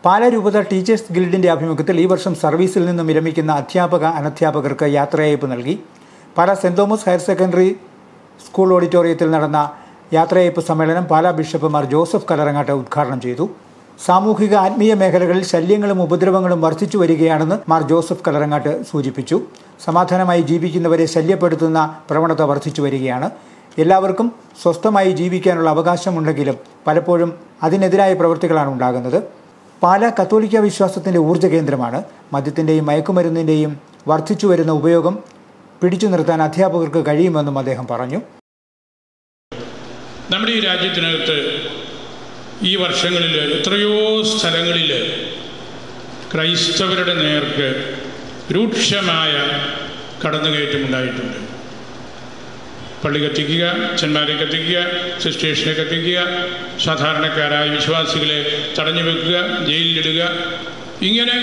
പാലാ രൂപത ടീച്ചേഴ്സ് ഗിൽഡിന്റെ ആഭിമുഖ്യത്തിൽ ഈ വർഷം സർവീസിൽ നിന്നും വിരമിക്കുന്ന അധ്യാപക അനധ്യാപകർക്ക് യാത്രയയപ്പ് നൽകി Pala saint Thomas higher secondary school ഓഡിറ്റോറിയത്തിൽ നടന്ന യാത്രയയപ്പ് സമ്മേളനം പാലാ ബിഷപ്പ് മാർ ജോസഫ് കലറങ്ങാട്ട് ഉദ്ഘാടനം ചെയ്തു സാമൂഹിക ആത്മീയ മേഖലകളിൽ ശല്യങ്ങളും ഉപദ്രവങ്ങളും വർദ്ധിച്ചു വരികയാണെന്ന് മാർ ജോസഫ് കലറങ്ങാട്ട് സൂചിപ്പിച്ചു സമാധാനമായി ജീവിക്കുന്നവരെ ശല്യപ്പെടുത്തുന്ന പ്രവണത വർദ്ധിച്ചു വരികയാണ് എല്ലാവർക്കും സ്വസ്ഥമായി ജീവിക്കാനുള്ള അവകാശമുണ്ടെങ്കിലും പലപ്പോഴും അതിനെതിരായ പ്രവൃത്തികളാണ് ഉണ്ടാകുന്നത് പാല കത്തോലിക്ക വിശ്വാസത്തിന്റെ ഊർജ്ജ കേന്ദ്രമാണ് മദ്യത്തിന്റെയും മയക്കുമരുന്നിന്റെയും വർദ്ധിച്ചു വരുന്ന ഉപയോഗം പിടിച്ചു നിർത്താൻ അധ്യാപകർക്ക് കഴിയുമെന്നും അദ്ദേഹം പറഞ്ഞു നമ്മുടെ ഈ രാജ്യത്തിനകത്ത് ഈ വർഷങ്ങളിൽ എത്രയോ സ്ഥലങ്ങളിൽ ക്രൈസ്തവരുടെ നേർക്ക് രൂക്ഷമായ കടന്നുകയറ്റമുണ്ടായിട്ടുണ്ട് പള്ളി കത്തിക്കുക അച്ഛന്മാരെ കത്തിക്കുക സിസ്റ്റേഷനെ കത്തിക്കുക സാധാരണക്കാരായ വിശ്വാസികളെ തടഞ്ഞു വെക്കുക ജയിലിലിടുക ഇങ്ങനെ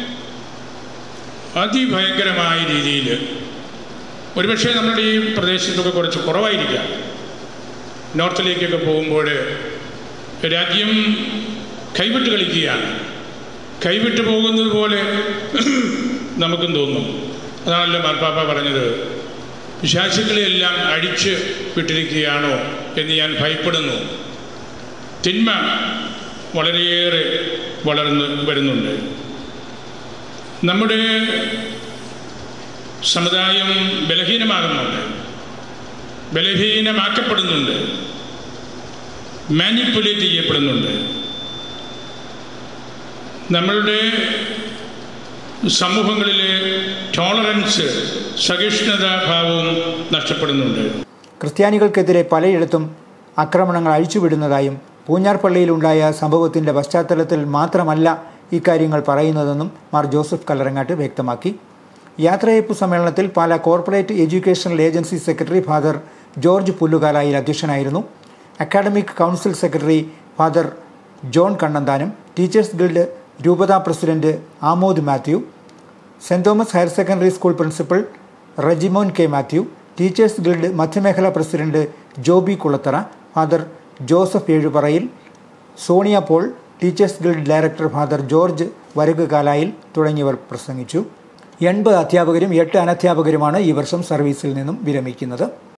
അതിഭയങ്കരമായ രീതിയിൽ ഒരുപക്ഷെ നമ്മുടെ ഈ പ്രദേശത്തൊക്കെ കുറച്ച് കുറവായിരിക്കാം നോർത്തിലേക്കൊക്കെ പോകുമ്പോൾ രാജ്യം കൈവിട്ട് കളിക്കുകയാണ് കൈവിട്ട് പോകുന്നത് പോലെ നമുക്കും തോന്നും അതാണല്ലോ മാർപ്പാപ്പ പറഞ്ഞത് പിശാചുക്കളെയെല്ലാം അടിച്ച് വിട്ടിരിക്കുകയാണോ എന്ന് ഞാൻ ഭയപ്പെടുന്നു തിന്മ വളരെയേറെ വളർന്ന് വരുന്നുണ്ട് നമ്മുടെ സമുദായം ബലഹീനമാകുന്നുണ്ട് ബലഹീനമാക്കപ്പെടുന്നുണ്ട് മാനിപ്പുലേറ്റ് ചെയ്യപ്പെടുന്നുണ്ട് നമ്മളുടെ സമൂഹങ്ങളിലെ ടോളറൻസ് സഹിഷ്ണുതാഭാവവും നഷ്ടപ്പെടുന്നുണ്ട് ക്രിസ്ത്യാനികൾക്കെതിരെ പലയിടത്തും ആക്രമണങ്ങൾ അഴിച്ചുവിടുന്നതായും പൂഞ്ഞാർ പള്ളിയിലുണ്ടായ സംഭവത്തിന്റെ പശ്ചാത്തലത്തിൽ മാത്രമല്ല ഇക്കാര്യങ്ങൾ പറയുന്നതെന്നും മാർ ജോസഫ് കല്ലറങ്ങാട്ട് വ്യക്തമാക്കി യാത്രയയപ്പ് സമ്മേളനത്തിൽ Pala corporate educational agency secretary father George Pullukalayil അധ്യക്ഷനായിരുന്നു academic council secretary father John Kannanthanam teachers guild രൂപതാ president Amod Mathew saint Thomas higher secondary school principal Rejimon K Mathew teachers guild മധ്യമേഖലാ president Joby Kulathara father Joseph Ezhuparayil Sonia Paul teachers guild director father George Varakukalayil തുടങ്ങിയവർ പ്രസംഗിച്ചു എൺപത് അധ്യാപകരും എട്ട് അനധ്യാപകരുമാണ് ഈ വർഷം സർവീസിൽ നിന്നും വിരമിക്കുന്നത്